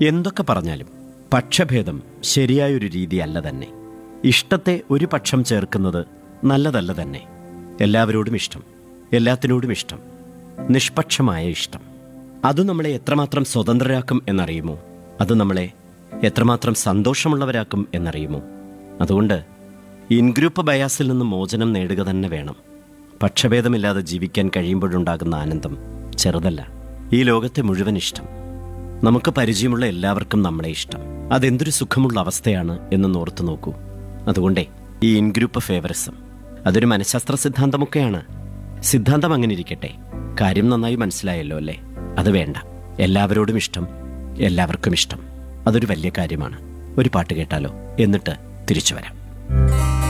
എന്തൊക്കെ പറഞ്ഞാലും പക്ഷഭേദം ശരിയായൊരു രീതിയല്ല തന്നെ ഇഷ്ടത്തെ ഒരു പക്ഷം ചേർക്കുന്നത് നല്ലതല്ല തന്നെ എല്ലാവരോടും ഇഷ്ടം എല്ലാത്തിനോടും ഇഷ്ടം നിഷ്പക്ഷമായ ഇഷ്ടം അത് നമ്മളെ എത്രമാത്രം സ്വതന്ത്രരാക്കും എന്നറിയുമോ അത് നമ്മളെ എത്രമാത്രം സന്തോഷമുള്ളവരാക്കും എന്നറിയുമോ അതുകൊണ്ട് ഇൻഗ്രൂപ്പ് ബയാസിൽ നിന്ന് മോചനം നേടുക തന്നെ വേണം പക്ഷഭേദമില്ലാതെ ജീവിക്കാൻ കഴിയുമ്പോഴുണ്ടാകുന്ന ആനന്ദം ചെറുതല്ല ഈ ലോകത്തെ മുഴുവൻ ഇഷ്ടം നമുക്ക് പരിചയമുള്ള എല്ലാവർക്കും നമ്മളെ ഇഷ്ടം അതെന്തൊരു സുഖമുള്ള അവസ്ഥയാണ് എന്ന് ഓർത്തു നോക്കൂ അതുകൊണ്ടേ ഈ ഇൻഗ്രൂപ്പ് ഫേവറിസം അതൊരു മനഃശാസ്ത്ര സിദ്ധാന്തമൊക്കെയാണ് സിദ്ധാന്തം അങ്ങനെ ഇരിക്കട്ടെ കാര്യം നന്നായി മനസ്സിലായല്ലോ അല്ലേ അത് വേണ്ട എല്ലാവരോടും ഇഷ്ടം എല്ലാവർക്കും ഇഷ്ടം അതൊരു വലിയ കാര്യമാണ് ഒരു പാട്ട് കേട്ടാലോ എന്നിട്ട് തിരിച്ചു വരാം